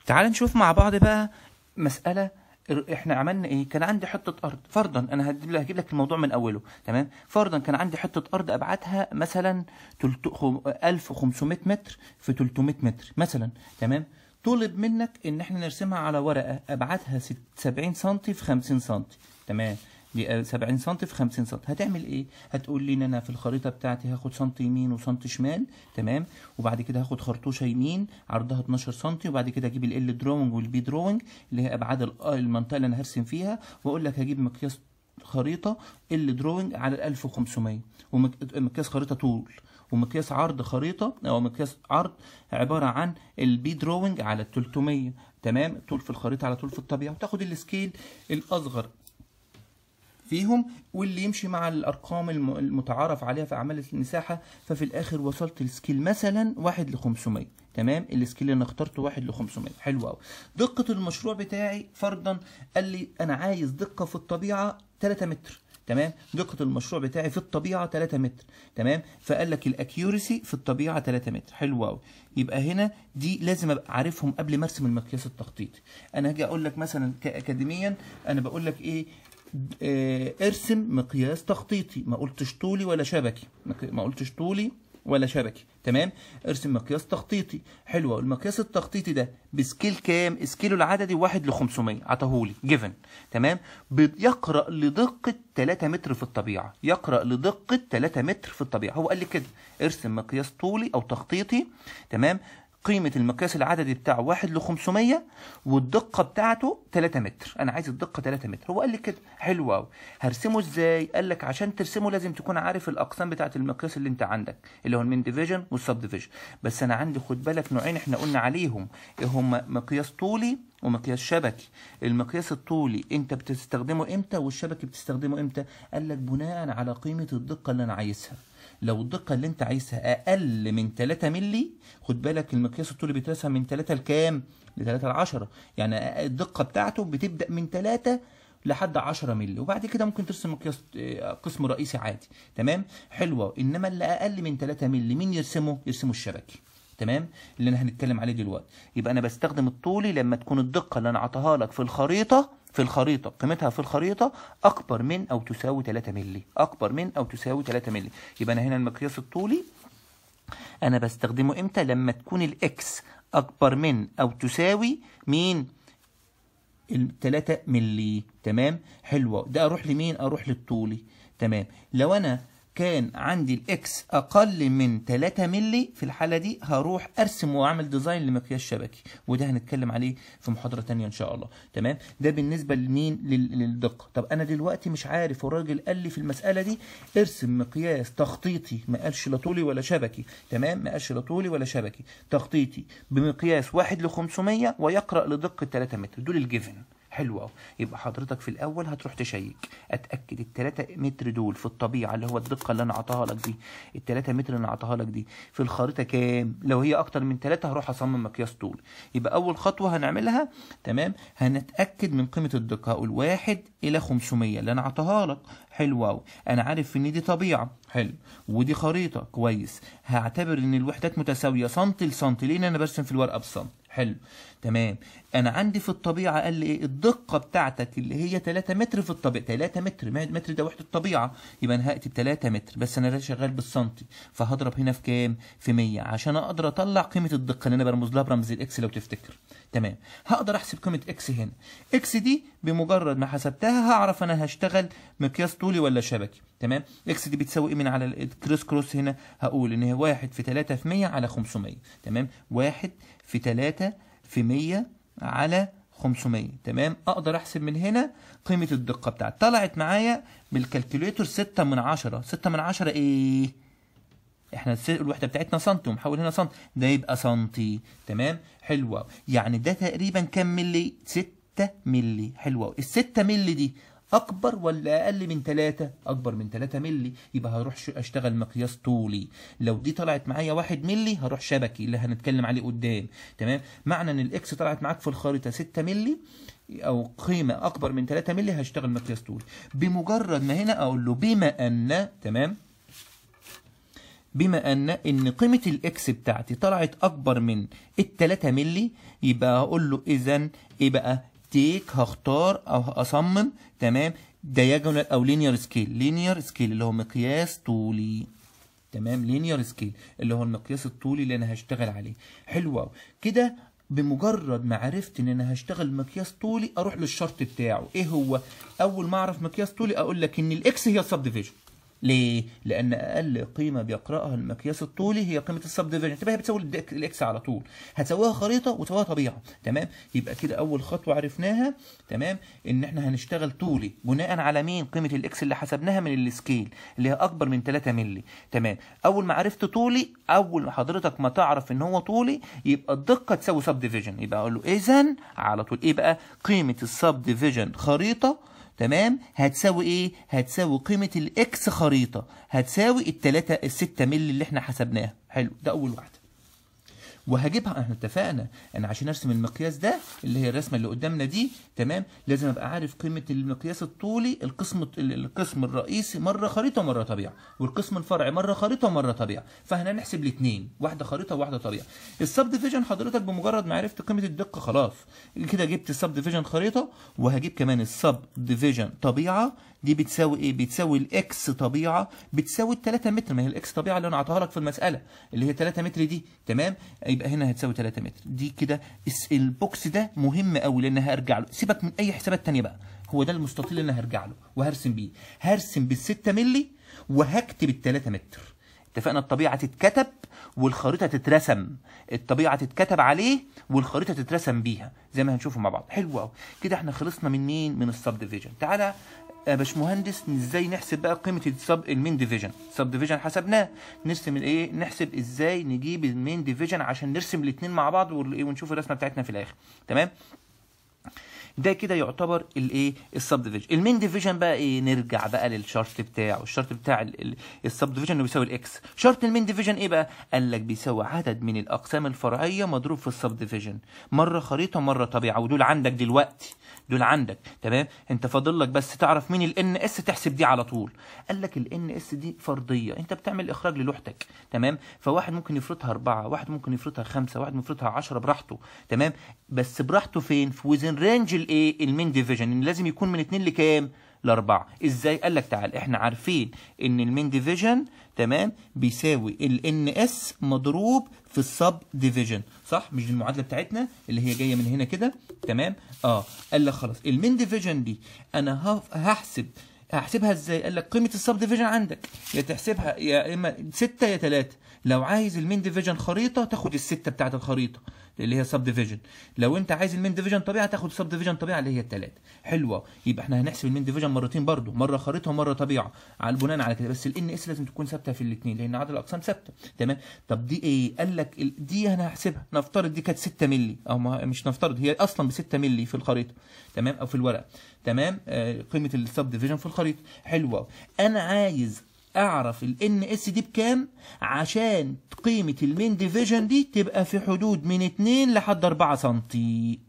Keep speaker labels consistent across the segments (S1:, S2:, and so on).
S1: تعال نشوف مع بعض بقى مسألة احنا عملنا ايه كان عندي حته ارض فرضا انا هجيب لك هجيب لك الموضوع من اوله تمام فرضا كان عندي حته ارض ابعادها مثلا 1500 متر في 300 متر مثلا تمام طلب منك ان احنا نرسمها على ورقه ابعادها 70 سم في 50 سم تمام دي 70 سم في 50 سم هتعمل ايه هتقول لي ان انا في الخريطه بتاعتي هاخد سم يمين وسم شمال تمام وبعد كده هاخد خرطوشه يمين عرضها 12 سم وبعد كده اجيب ال دروينج والبي دروينج اللي هي ابعاد المنطقه اللي انا هرسم فيها واقول لك هجيب مقياس خريطه ال دروينج على ال 1500 ومقياس خريطه طول ومقياس عرض خريطه او مقياس عرض عباره عن البي دروينج على ال 300 تمام طول في الخريطه على طول في الطبيعه وتاخد السكيل الاصغر فيهم واللي يمشي مع الارقام المتعارف عليها في اعمال المساحه ففي الاخر وصلت السكيل مثلا 1 ل 500 تمام السكيل اللي انا اخترته 1 ل 500 حلو قوي دقه المشروع بتاعي فرضا قال لي انا عايز دقه في الطبيعه 3 متر تمام دقة المشروع بتاعي في الطبيعة 3 متر تمام فقال لك الاكيورسي في الطبيعة 3 متر حلو قوي يبقى هنا دي لازم ابقى عارفهم قبل ما ارسم المقياس التخطيطي انا هاجي اقول لك مثلا كاكاديميا انا بقول لك ايه ارسم مقياس تخطيطي ما قلتش طولي ولا شبكي ما قلتش طولي ولا شبكي تمام ارسم مقياس تخطيطي حلوه المقياس التخطيطي ده بسكيل كام سكيله العددي 1 ل 500 عطاهولي جيفن تمام يقرا لدقه 3 متر في الطبيعه يقرا لدقه 3 متر في الطبيعه هو قال لي كده ارسم مقياس طولي او تخطيطي تمام قيمة المقياس العددي بتاعه 1 ل 500 والدقة بتاعته 3 متر، أنا عايز الدقة 3 متر، هو قال لي كده حلو أوي، هرسمه إزاي؟ قال لك عشان ترسمه لازم تكون عارف الأقسام بتاعة المقياس اللي أنت عندك، اللي هو المين ديفيجن والسب ديفيجن، بس أنا عندي خد بالك نوعين إحنا قلنا عليهم، إيه هما مقياس طولي ومقياس شبكي المقياس الطولي انت بتستخدمه امتى والشبكي بتستخدمه امتى قال لك بناء على قيمه الدقه اللي انا عايزها لو الدقه اللي انت عايزها اقل من 3 مللي خد بالك المقياس الطولي بيترسم من 3 لكام ل 3 ل 10 يعني الدقه بتاعته بتبدا من 3 لحد 10 مللي وبعد كده ممكن ترسم مقياس قسم رئيسي عادي تمام حلوه انما اللي اقل من 3 مللي مين يرسمه يرسمه الشبكي تمام اللي انا هنتكلم عليه دلوقتي يبقى انا بستخدم الطولي لما تكون الدقه اللي انا عطاها لك في الخريطه في الخريطة قيمتها في الخريطة أكبر من أو تساوي 3 مللي أكبر من أو تساوي 3 مللي يبقى أنا هنا المقياس الطولي أنا بستخدمه إمتى لما تكون الإكس أكبر من أو تساوي مين 3 مللي تمام حلوة ده أروح لمين أروح للطولي تمام لو أنا كان عندي الاكس اقل من 3 مللي في الحاله دي هروح ارسم واعمل ديزاين لمقياس شبكي وده هنتكلم عليه في محاضره ثانيه ان شاء الله تمام ده بالنسبه لمين للدقه طب انا دلوقتي مش عارف والراجل قال لي في المساله دي ارسم مقياس تخطيطي ما قالش لا طولي ولا شبكي تمام ما قالش لا طولي ولا شبكي تخطيطي بمقياس 1 ل 500 ويقرا لدقه 3 متر دول الجيفن حلو قوي يبقى حضرتك في الاول هتروح تشيك اتاكد ال 3 متر دول في الطبيعه اللي هو الدقه اللي انا عطاها لك دي ال 3 متر اللي انا عطاها لك دي في الخريطه كام لو هي اكتر من 3 هروح اصمم مقياس طول يبقى اول خطوه هنعملها تمام هنتاكد من قيمه الدقه هقول 1 الى 500 اللي انا عطاها لك حلو قوي انا عارف ان دي طبيعه حلو ودي خريطه كويس هعتبر ان الوحدات متساويه سنتي لسنتي لان انا برسم في الورقه بسنتي حلو تمام انا عندي في الطبيعه قال لي ايه الدقه بتاعتك اللي هي 3 متر في الطبيعه 3 متر متر ده وحده الطبيعه يبقى انا هكتب 3 متر بس انا شغال بالسنتي فهضرب هنا في كام في 100 عشان اقدر اطلع قيمه الدقه اللي انا برمز لها برمز الاكس لو تفتكر تمام هقدر احسب قيمه اكس هنا اكس دي بمجرد ما حسبتها هعرف انا هشتغل مقياس طولي ولا شبكي تمام اكس دي بتساوي ايه من على الكريس كروس هنا هقول ان هي 1 في 3 في 100 على 500 تمام 1 في 3 في 100 على 500 تمام اقدر احسب من هنا قيمه الدقه بتاعتي طلعت معايا بالكالكوليتور 6 من 10 6 من 10 ايه احنا الوحده بتاعتنا سنتي ومحول هنا سنتي ده يبقى سنتي تمام حلوه يعني ده تقريبا كام ملي 6 ملي حلوه ال 6 ملي دي اكبر ولا اقل من 3 اكبر من 3 ملي يبقى هروح اشتغل مقياس طولي لو دي طلعت معايا 1 ملي هروح شبكي اللي هنتكلم عليه قدام تمام معنى ان الاكس طلعت معاك في الخريطه 6 ملي او قيمه اكبر من 3 ملي هشتغل مقياس طولي بمجرد ما هنا اقول له بما ان تمام بما ان ان قيمه الاكس بتاعتي طلعت اكبر من ال 3 مللي يبقى هقول له اذا ايه بقى تيك هختار او اصمم تمام دياجونال او لينير سكيل لينير سكيل اللي هو مقياس طولي تمام لينير سكيل اللي هو المقياس الطولي اللي انا هشتغل عليه حلو قوي كده بمجرد ما عرفت ان انا هشتغل مقياس طولي اروح للشرط بتاعه ايه هو اول ما اعرف مقياس طولي اقول لك ان الاكس هي السب ديفيجن ليه؟ لأن أقل قيمة بيقرأها المقياس الطولي هي قيمة السب ديفيجن، تبقى هي بتساوي الدك- الإكس على طول، هتساويها خريطة وتساويها طبيعة، تمام؟ يبقى كده أول خطوة عرفناها، تمام؟ إن إحنا هنشتغل طولي بناء على مين؟ قيمة الإكس اللي حسبناها من السكيل اللي هي أكبر من 3 مللي، تمام؟ أول ما عرفت طولي، أول ما حضرتك ما تعرف إن هو طولي يبقى الدقة تساوي سب ديفيجن، يبقى أقول له إذا على طول إيه بقى؟ قيمة السب ديفيجن خريطة تمام هتساوي ايه هتساوي قيمه الاكس خريطه هتساوي التلاتة الستة مللي اللي احنا حسبناها حلو ده اول واحده وهجيبها احنا اتفقنا انا عشان ارسم المقياس ده اللي هي الرسمه اللي قدامنا دي تمام لازم ابقى عارف قيمه المقياس الطولي القسم القسم الرئيسي مره خريطه ومره طبيعه والقسم الفرعي مره خريطه ومره طبيعه فاحنا هنحسب الاثنين واحده خريطه وواحده طبيعه السب ديفيجن حضرتك بمجرد ما عرفت قيمه الدقه خلاص كده جبت السب ديفيجن خريطه وهجيب كمان السب ديفيجن طبيعه دي بتساوي ايه بتساوي الاكس طبيعه بتساوي ال 3 متر ما هي الاكس طبيعه اللي انا اعطاها لك في المساله اللي هي 3 متر دي تمام يبقى هنا هتساوي 3 متر دي كده الس- البوكس ده مهم قوي لان هرجع له سيبك من اي حسابات تانية بقى هو ده المستطيل اللي انا هرجع له وهرسم بيه هرسم بال 6 مللي وهكتب ال 3 متر اتفقنا الطبيعه تتكتب والخريطه تترسم الطبيعه تتكتب عليه والخريطه تترسم بيها زي ما هنشوفه مع بعض حلو قوي كده احنا خلصنا من مين من السب ديفيجن تعالى يا باشمهندس ازاي نحسب بقى قيمه السب المين ديفيجن السب ديفيجن حسبناه نرسم الايه نحسب ازاي نجيب المين ديفيجن عشان نرسم الاثنين مع بعض وال- ونشوف الرسمه بتاعتنا في الاخر تمام ده كده يعتبر الايه السب ديفيجن المين ديفيجن بقى ايه نرجع بقى للشرط بتاعه الشرط بتاع السب ديفيجن انه بيساوي الاكس شرط المين ديفيجن ايه بقى قال لك بيساوي عدد من الاقسام الفرعيه مضروب في السب ديفيجن مره خريطه مره طبيعه ودول عندك دلوقتي دول عندك تمام انت فاضل لك بس تعرف مين الان اس تحسب دي على طول قال لك الان اس دي فرضيه انت بتعمل اخراج للوحدك تمام فواحد ممكن يفرضها أربعة واحد ممكن يفرضها خمسة واحد ممكن يفرضها عشرة براحته تمام بس براحته فين في وزن رينج الايه المين ديفيجن ان لازم يكون من اتنين لكام لأربعة ازاي قال لك تعال احنا عارفين ان المين ديفيجن تمام بيساوي الان اس مضروب في السب ديفيجن صح مش دي المعادله بتاعتنا اللي هي جايه من هنا كده تمام اه قال لك خلاص المين ديفيجن دي انا هف- هحسب هحسبها ازاي قال لك قيمه السب ديفيجن عندك يا تحسبها يا اما 6 يا 3 لو عايز المين ديفيجن خريطه تاخد السته بتاعت الخريطه اللي هي سب ديفيجن لو انت عايز المين ديفيجن طبيعه تاخد سب ديفيجن طبيعه اللي هي الثلاثه حلوه يبقى احنا هنحسب المين ديفيجن مرتين برضو مره خريطه ومره طبيعه على البناء على كده بس الان اس لازم تكون ثابته في الاثنين لان عدد الاقسام ثابته تمام طب دي ايه قال لك ال- دي انا هحسبها نفترض دي كانت 6 مللي او ما مش نفترض هي اصلا ب 6 مللي في الخريطه تمام او في الورق تمام آه قيمه السب ديفيجن في الخريطه حلوه انا عايز اعرف الان اس دي بكام عشان قيمه المين ديفيجن دي تبقى في حدود من 2 لحد 4 سنتي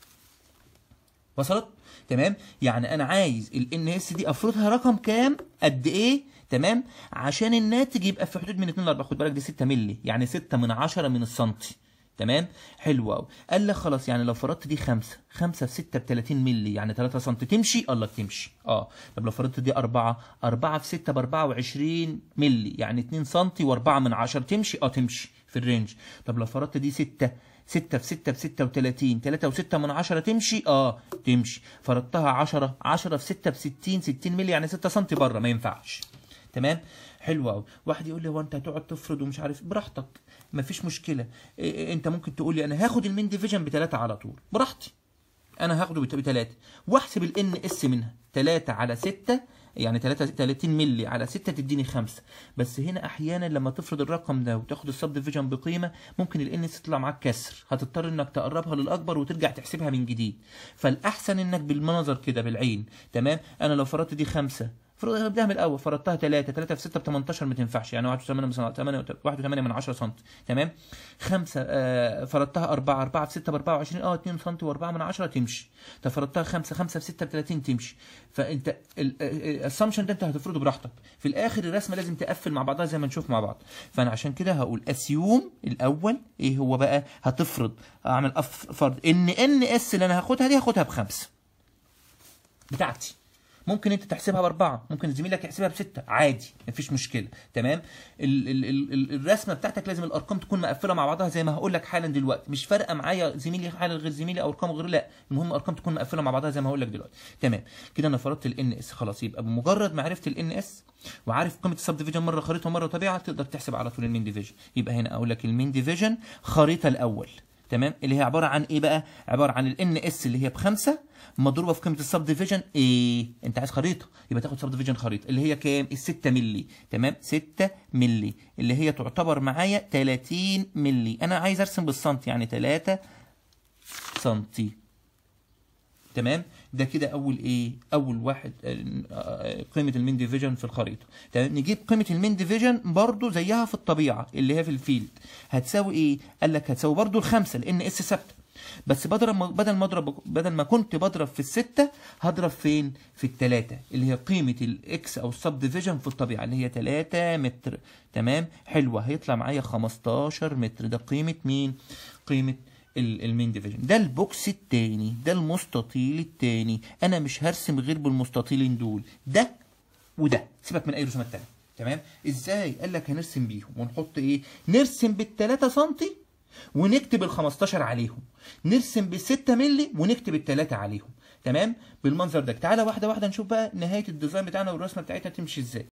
S1: وصلت تمام يعني انا عايز الان اس دي افرضها رقم كام قد ايه تمام عشان الناتج يبقى في حدود من 2 ل 4 خد بالك دي 6 مللي يعني 6 من 10 من السنتي تمام حلو قوي قال لك خلاص يعني لو فرضت دي 5 5 في 6 ب 30 مللي يعني 3 سم تمشي قال لك تمشي اه طب لو فرضت دي 4 4 في 6 ب 24 مللي يعني 2 سم و4 من 10 تمشي اه تمشي في الرينج طب لو فرضت دي 6 6 في 6 ب 36 3 و6 من 10 تمشي اه تمشي فرضتها 10 10 في 6 ب 60 60 مللي يعني 6 سم بره ما ينفعش تمام حلو قوي واحد يقول لي هو انت هتقعد تفرض ومش عارف براحتك مفيش مشكله إيه إيه انت ممكن تقول لي انا هاخد المين ديفيجن بثلاثه على طول براحتي انا هاخده بت- بتلاتة واحسب الان اس منها 3 على 6 يعني 3 30 مللي على 6 تديني 5 بس هنا احيانا لما تفرض الرقم ده وتاخد السب ديفيجن بقيمه ممكن الان اس تطلع معاك كسر هتضطر انك تقربها للاكبر وترجع تحسبها من جديد فالاحسن انك بالمنظر كده بالعين تمام انا لو فرضت دي 5 فرض ابداها من الاول فرضتها 3 3 في 6 ب 18 ما تنفعش يعني 1 8 8 1 8 من 10 سم تمام 5 آه فرضتها 4 4 في 6 ب 24 اه 2 سم و4 من 10 تمشي طب فرضتها 5 5 في 6 ب 30 تمشي فانت الاسامبشن ده انت هتفرضه براحتك في الاخر الرسمه لازم تقفل مع بعضها زي ما نشوف مع بعض فانا عشان كده هقول اسيوم الاول ايه هو بقى هتفرض اعمل أف- فرض ان ان اس اللي انا هاخدها دي هاخدها بخمسه بتاعتي ممكن انت تحسبها باربعه ممكن زميلك يحسبها بسته عادي مفيش مشكله تمام ال ال ال ال الرسمه بتاعتك لازم الارقام تكون مقفله مع بعضها زي ما هقول لك حالا دلوقتي مش فارقه معايا زميلي حالا غير زميلي او ارقام غير لا المهم ارقام تكون مقفله مع بعضها زي ما هقول لك دلوقتي تمام كده انا فرضت الان اس خلاص يبقى بمجرد ما عرفت الان اس وعارف قيمه السب ديفيجن مره خريطه ومره طبيعه تقدر تحسب على طول المين ديفيجن يبقى هنا اقول لك المين ديفيجن خريطه الاول تمام اللي هي عباره عن ايه بقى عباره عن الان اس اللي هي بخمسه مضروبه في قيمه السب ديفيجن ايه انت عايز خريطه يبقى تاخد سب ديفيجن خريطه اللي هي كام ال 6 مللي تمام 6 مللي اللي هي تعتبر معايا 30 مللي انا عايز ارسم بالسنتي يعني 3 سنتي تمام ده كده اول ايه اول واحد آه، آه، قيمه المين ديفيجن في الخريطه تمام نجيب قيمه المين ديفيجن برضو زيها في الطبيعه اللي هي في الفيلد هتساوي ايه قال لك هتساوي برضو الخمسه لان اس ثابته بس بدل ما بدل ما اضرب بدل ما كنت بضرب في الستة هضرب فين في التلاتة اللي هي قيمة الاكس او السب ديفيجن في الطبيعة اللي هي 3 متر تمام حلوة هيطلع معايا 15 متر ده قيمة مين قيمة ال- المين ديفيجن ده البوكس التاني ده المستطيل التاني انا مش هرسم غير بالمستطيلين دول ده وده سيبك من اي رسومات تانية تمام ازاي قال لك هنرسم بيهم ونحط ايه نرسم بالتلاتة سنتي ونكتب ال 15 عليهم نرسم بال 6 مللي ونكتب التلاتة عليهم تمام بالمنظر ده تعالى واحده واحده نشوف بقى نهايه الديزاين بتاعنا والرسمه بتاعتنا تمشي ازاي